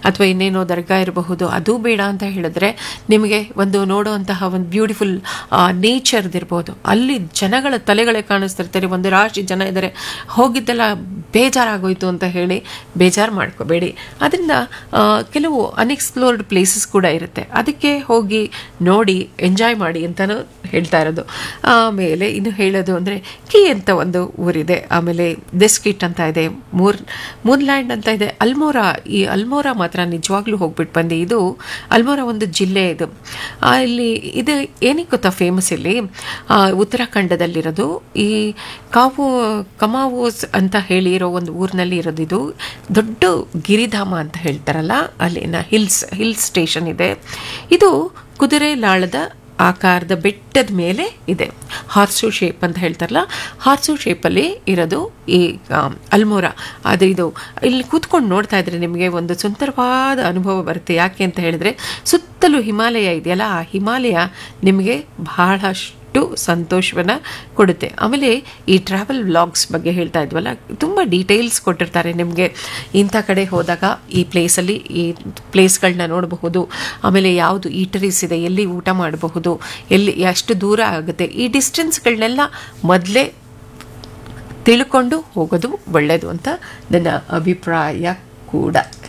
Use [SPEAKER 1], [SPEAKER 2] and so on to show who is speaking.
[SPEAKER 1] ಅಥವಾ ಇನ್ನೇನೋ ದರ್ಗಾ ಇರಬಹುದು ಅದು ಬೇಡ ಅಂತ ಹೇಳಿದ್ರೆ ನಿಮಗೆ ಒಂದು ನೋಡುವಂತಹ ಒಂದು ಬ್ಯೂಟಿಫುಲ್ ನೇಚರ್ದಿರ್ಬೋದು ಅಲ್ಲಿ ಜನಗಳ ತಲೆಗಳೇ ಕಾಣಿಸ್ತಿರ್ತಾರೆ ಒಂದು ರಾಶಿ ಜನ ಇದ್ದಾರೆ ಹೋಗಿದ್ದೆಲ್ಲ ಬೇಜಾರಾಗೋಯ್ತು ಅಂತ ಹೇಳಿ ಬೇಜಾರು ಮಾಡ್ಕೋಬೇಡಿ ಅದರಿಂದ ಆ, ಕೆಲವು ಅನ್ಎಕ್ಸ್ಪ್ಲೋರ್ಡ್ ಪ್ಲೇಸಸ್ ಕೂಡ ಇರುತ್ತೆ ಅದಕ್ಕೆ ಹೋಗಿ ನೋಡಿ ಎಂಜಾಯ್ ಮಾಡಿ ಅಂತಲೂ ಹೇಳ್ತಾ ಇರೋದು ಆಮೇಲೆ ಇನ್ನು ಹೇಳೋದು ಅಂದರೆ ಕಿ ಅಂತ ಒಂದು ಊರಿದೆ ಆಮೇಲೆ ದೆಸ್ಕಿಟ್ ಅಂತ ಇದೆ ಮೂರ್ ಮೂರ್ಲ್ಯಾಂಡ್ ಅಂತ ಇದೆ ಅಲ್ಮೋರಾ ಈ ಅಲ್ಮೋರಾ ಮಾತ್ರ ನಿಜವಾಗ್ಲೂ ಹೋಗ್ಬಿಟ್ಟು ಬಂದು ಇದು ಅಲ್ಮೋರಾ ಒಂದು ಜಿಲ್ಲೆ ಇದು ಆ, ಇಲ್ಲಿ ಇದು ಏನಕ್ಕೆ ಗೊತ್ತಾ ಫೇಮಸ್ ಇಲ್ಲಿ ಆ, ಉತ್ತರಾಖಂಡದಲ್ಲಿರೋದು ಈ ಕಾವು ಕಮಾವೋಸ್ ಅಂತ ಹೇಳಿ ಇರೋ ಒಂದು ಊರಿನಲ್ಲಿ ಇರೋದು ಇದು ದೊಡ್ಡ ಗಿರಿಧಾಮ ಅಂತ ಹೇಳ್ತಾರಲ್ಲ ಅಲ್ಲಿನ ಹಿಲ್ಸ್ ಹಿಲ್ ಸ್ಟೇಷನ್ ಇದೆ ಇದು ಕುದುರೆ ಲಾಳದ ಆಕಾರದ ಬೆಟ್ಟದ ಮೇಲೆ ಇದೆ ಹಾರ್ಸು ಶೇಪ್ ಅಂತ ಹೇಳ್ತಾರಲ್ಲ ಹಾರ್ಸು ಶೇಪಲ್ಲಿ ಇರೋದು ಈ ಆಮ್, ಅಲ್ಮೋರಾ ಅದು ಇದು ಇಲ್ಲಿ ಕೂತ್ಕೊಂಡು ನೋಡ್ತಾ ಇದ್ರೆ ನಿಮಗೆ ಒಂದು ಸುಂದರವಾದ ಅನುಭವ ಬರುತ್ತೆ ಯಾಕೆ ಅಂತ ಹೇಳಿದ್ರೆ ಸುತ್ತಲೂ ಹಿಮಾಲಯ ಇದೆಯಲ್ಲ ಆ ಹಿಮಾಲಯ ನಿಮಗೆ ಬಹಳಷ್ಟು ಸಂತೋಷವನ್ನು ಕೊಡುತ್ತೆ ಆಮೇಲೆ ಈ ಟ್ರಾವೆಲ್ ವ್ಲಾಗ್ಸ್ ಬಗ್ಗೆ ಹೇಳ್ತಾ ಇದ್ವಲ್ಲ ತುಂಬ ಡೀಟೇಲ್ಸ್ ಕೊಟ್ಟಿರ್ತಾರೆ ನಿಮಗೆ ಇಂಥ ಕಡೆ ಹೋದಾಗ ಈ ಪ್ಲೇಸಲ್ಲಿ ಈ ಪ್ಲೇಸ್ಗಳನ್ನ ನೋಡಬಹುದು ಆಮೇಲೆ ಯಾವುದು ಈಟರೀಸ್ ಇದೆ ಎಲ್ಲಿ ಊಟ ಮಾಡಬಹುದು ಎಲ್ಲಿ ಎಷ್ಟು ದೂರ ಆಗುತ್ತೆ ಈ ಡಿಸ್ಟೆನ್ಸ್ಗಳನ್ನೆಲ್ಲ ಮೊದಲೇ ತಿಳ್ಕೊಂಡು ಹೋಗೋದು ಒಳ್ಳೆಯದು ಅಂತ ನನ್ನ ಅಭಿಪ್ರಾಯ ಕೂಡ